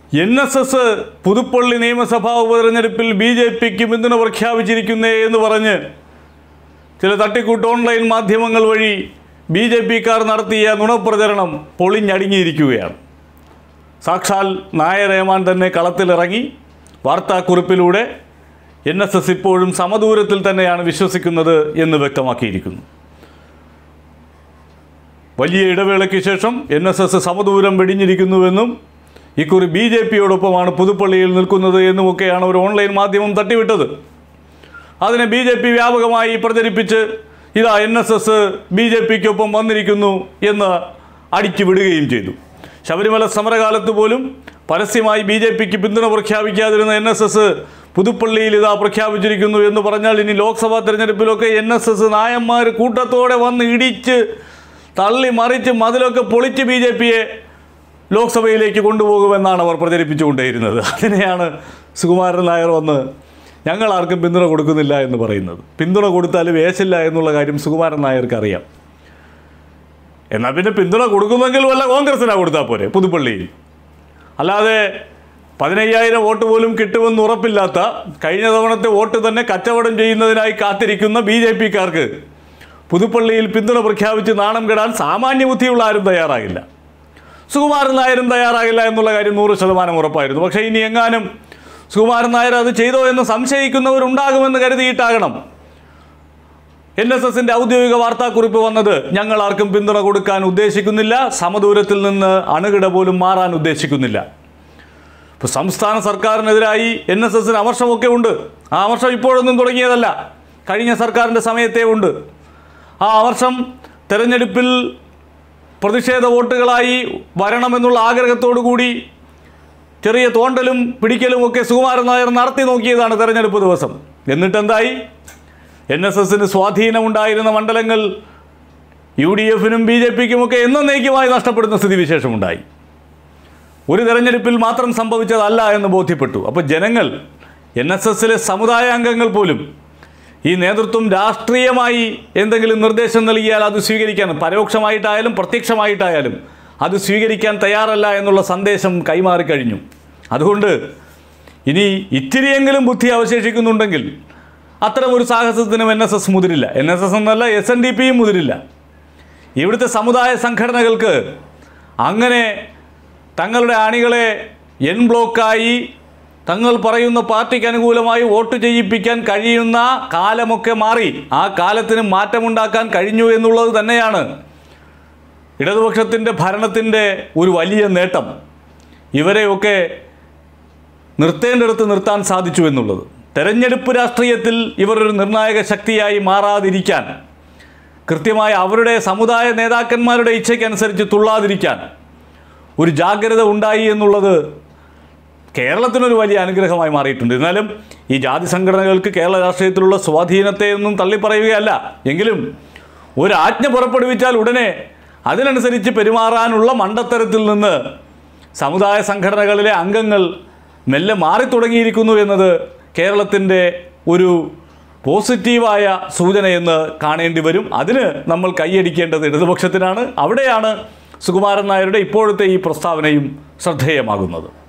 N S S Puthuppally നിയമസഭാ ഉപതെരഞ്ഞെടുപ്പിൽ B J പിക്ക് പിന്തുണ പ്രഖ്യാപിച്ചിരിക്കുന്നേ എന്ന് പറഞ്ഞ് ചില തട്ടിക്കൂട്ട് ഓൺലൈൻ മാധ്യമങ്ങൾ വഴി ബി ജെ പിക്കാർ നടത്തിയ നുണപ്രചരണം പൊളിഞ്ഞടുങ്ങിയിരിക്കുകയാണ് സാക്ഷാൽ നായരേമാൻ തന്നെ കളത്തിലിറങ്ങി വാർത്താക്കുറിപ്പിലൂടെ എൻ എസ് എസ് ഇപ്പോഴും സമദൂരത്തിൽ തന്നെയാണ് വിശ്വസിക്കുന്നത് എന്ന് വ്യക്തമാക്കിയിരിക്കുന്നു വലിയ ഇടവേളയ്ക്ക് ശേഷം എൻ എസ് എസ് സമദൂരം വെടിഞ്ഞിരിക്കുന്നുവെന്നും ഇക്കുറി ബി ജെ പിയോടൊപ്പമാണ് പുതുപ്പള്ളിയിൽ നിൽക്കുന്നത് എന്നുമൊക്കെയാണ് ഒരു ഓൺലൈൻ മാധ്യമം തട്ടിവിട്ടത് അതിനെ ബി ജെ പി വ്യാപകമായി പ്രചരിപ്പിച്ച് ഇതാ N S S B J പിക്കൊപ്പം വന്നിരിക്കുന്നു എന്ന് അടിച്ചു വിടുകയും ചെയ്തു ശബരിമല സമരകാലത്ത് പോലും പരസ്യമായി ബി ജെ പിക്ക് പിന്തുണ പ്രഖ്യാപിക്കാതിരുന്ന എൻ എസ് എസ് പുതുപ്പള്ളിയിൽ ഇതാ പ്രഖ്യാപിച്ചിരിക്കുന്നു എന്ന് പറഞ്ഞാൽ ഇനി ലോക്സഭാ തെരഞ്ഞെടുപ്പിലൊക്കെ എൻ എസ് എസ് നായന്മാർ കൂട്ടത്തോടെ വന്ന് ഇടിച്ച് തള്ളി മറിച്ച് മതിലൊക്കെ പൊളിച്ച് ബി ജെ പിയെ ലോക്സഭയിലേക്ക് കൊണ്ടുപോകുമെന്നാണ് അവർ പ്രചരിപ്പിച്ചുകൊണ്ടേയിരുന്നത് അതിനെയാണ് സുകുമാരൻ നായർ വന്ന് ഞങ്ങൾ ആർക്കും പിന്തുണ കൊടുക്കുന്നില്ല എന്ന് പറയുന്നത് പിന്തുണ കൊടുത്താൽ വേശില്ല എന്നുള്ള കാര്യം സുകുമാരൻ നായർക്ക് അറിയാം എന്നാൽ പിന്നെ പിന്തുണ കൊടുക്കുമെങ്കിൽ വല്ല കോൺഗ്രസിനാ കൊടുത്താൽ പോരെ പുതുപ്പള്ളിയിൽ അല്ലാതെ പതിനയ്യായിരം വോട്ട് പോലും കിട്ടുമെന്ന് ഉറപ്പില്ലാത്ത കഴിഞ്ഞ തവണത്തെ വോട്ട് തന്നെ കച്ചവടം ചെയ്യുന്നതിനായി കാത്തിരിക്കുന്ന ബി ജെ പിക്കാർക്ക് പുതുപ്പള്ളിയിൽ പിന്തുണ പ്രഖ്യാപിച്ച് നാണം കെടാൻ സാമാന്യ ബുദ്ധിയുള്ള ആരും തയ്യാറാകില്ല സുകുമാരൻ നായരും തയ്യാറാകില്ല എന്നുള്ള കാര്യം നൂറ് ശതമാനം ഉറപ്പായിരുന്നു പക്ഷേ ഇനി എങ്ങാനും സുകുമാരൻ നായർ അത് ചെയ്തോ എന്ന് സംശയിക്കുന്നവരുണ്ടാകുമെന്ന് കരുതിയിട്ടാകണം എൻ എസ് എസിൻ്റെ ഔദ്യോഗിക വാർത്താക്കുറിപ്പ് വന്നത് ഞങ്ങൾ ആർക്കും പിന്തുണ കൊടുക്കാൻ ഉദ്ദേശിക്കുന്നില്ല സമദൂരത്തിൽ നിന്ന് അണുകിട പോലും മാറാൻ ഉദ്ദേശിക്കുന്നില്ല ഇപ്പോൾ സംസ്ഥാന സർക്കാരിനെതിരായി എൻ എസ് എസിന് അമർഷമൊക്കെ ഉണ്ട് ആ അമർഷം ഇപ്പോഴൊന്നും തുടങ്ങിയതല്ല കഴിഞ്ഞ സർക്കാരിൻ്റെ സമയത്തേ ഉണ്ട് ആ അമർഷം തെരഞ്ഞെടുപ്പിൽ പ്രതിഷേധ വോട്ടുകളായി വരണമെന്നുള്ള ആഗ്രഹത്തോടു കൂടി ചെറിയ തോണ്ടലും പിടിക്കലും ഒക്കെ സുകുമാരൻ നായർ നടത്തി നോക്കിയതാണ് തെരഞ്ഞെടുപ്പ് ദിവസം എന്നിട്ടെന്തായി എൻ എസ് എസിന് സ്വാധീനമുണ്ടായിരുന്ന മണ്ഡലങ്ങൾ യു ഡി എഫിനും ബി ജെ പിക്കുമൊക്കെ എന്നേക്കുമായി നഷ്ടപ്പെടുന്ന സ്ഥിതിവിശേഷമുണ്ടായി ഒരു തെരഞ്ഞെടുപ്പിൽ മാത്രം സംഭവിച്ചതല്ല എന്ന് ബോധ്യപ്പെട്ടു അപ്പോൾ ജനങ്ങൾ എൻ എസ് എസിലെ സമുദായ അംഗങ്ങൾ പോലും ഈ നേതൃത്വം രാഷ്ട്രീയമായി എന്തെങ്കിലും നിർദ്ദേശം നൽകിയാൽ അത് സ്വീകരിക്കാൻ പരോക്ഷമായിട്ടായാലും പ്രത്യക്ഷമായിട്ടായാലും അത് സ്വീകരിക്കാൻ തയ്യാറല്ല എന്നുള്ള സന്ദേശം കൈമാറിക്കഴിഞ്ഞു അതുകൊണ്ട് ഇനി ഇത്തിരിയെങ്കിലും ബുദ്ധി അവശേഷിക്കുന്നുണ്ടെങ്കിൽ അത്തരം ഒരു സാഹസത്തിനും എൻ എസ് എസ് മുതിരില്ല എൻ എസ് എസ് എന്നല്ല എസ് എൻ ഡി പിയും മുതിരില്ല ഇവിടുത്തെ സമുദായ സംഘടനകൾക്ക് അങ്ങനെ തങ്ങളുടെ അണികളെ എൻ ബ്ലോക്കായി തങ്ങൾ പറയുന്ന പാർട്ടിക്ക് അനുകൂലമായി വോട്ട് ചെയ്യിപ്പിക്കാൻ കഴിയുന്ന കാലമൊക്കെ മാറി ആ കാലത്തിന് മാറ്റമുണ്ടാക്കാൻ കഴിഞ്ഞു എന്നുള്ളത് തന്നെയാണ് ഇടതുപക്ഷത്തിൻ്റെ ഭരണത്തിൻ്റെ ഒരു വലിയ നേട്ടം ഇവരെയൊക്കെ നിർത്തേണ്ടിടത്ത് നിർത്താൻ സാധിച്ചു എന്നുള്ളത് തെരഞ്ഞെടുപ്പ് രാഷ്ട്രീയത്തിൽ ഇവർ ഒരു നിർണായക ശക്തിയായി മാറാതിരിക്കാൻ കൃത്യമായ അവരുടെ സമുദായ നേതാക്കന്മാരുടെ ഇച്ഛയ്ക്കനുസരിച്ച് തുള്ളാതിരിക്കാൻ ഒരു ജാഗ്രത ഉണ്ടായി എന്നുള്ളത് കേരളത്തിനൊരു വലിയ അനുഗ്രഹമായി മാറിയിട്ടുണ്ട് എന്നാലും ഈ ജാതി സംഘടനകൾക്ക് കേരള രാഷ്ട്രീയത്തിലുള്ള സ്വാധീനത്തെ ഒന്നും തള്ളിപ്പറയുകയല്ല എങ്കിലും ഒരു ആജ്ഞ പുറപ്പെടുവിച്ചാൽ ഉടനെ അതിനനുസരിച്ച് പെരുമാറാനുള്ള മണ്ടത്തരത്തിൽ നിന്ന് സമുദായ സംഘടനകളിലെ അംഗങ്ങൾ മെല്ലെ മാറി തുടങ്ങിയിരിക്കുന്നു എന്നത് കേരളത്തിൻ്റെ ഒരു പോസിറ്റീവായ സൂചനയെന്ന് കാണേണ്ടി വരും അതിന് നമ്മൾ കൈയടിക്കേണ്ടത് ഇടതുപക്ഷത്തിനാണ് അവിടെയാണ് സുകുമാരൻ നായരുടെ ഇപ്പോഴത്തെ ഈ പ്രസ്താവനയും ശ്രദ്ധേയമാകുന്നത്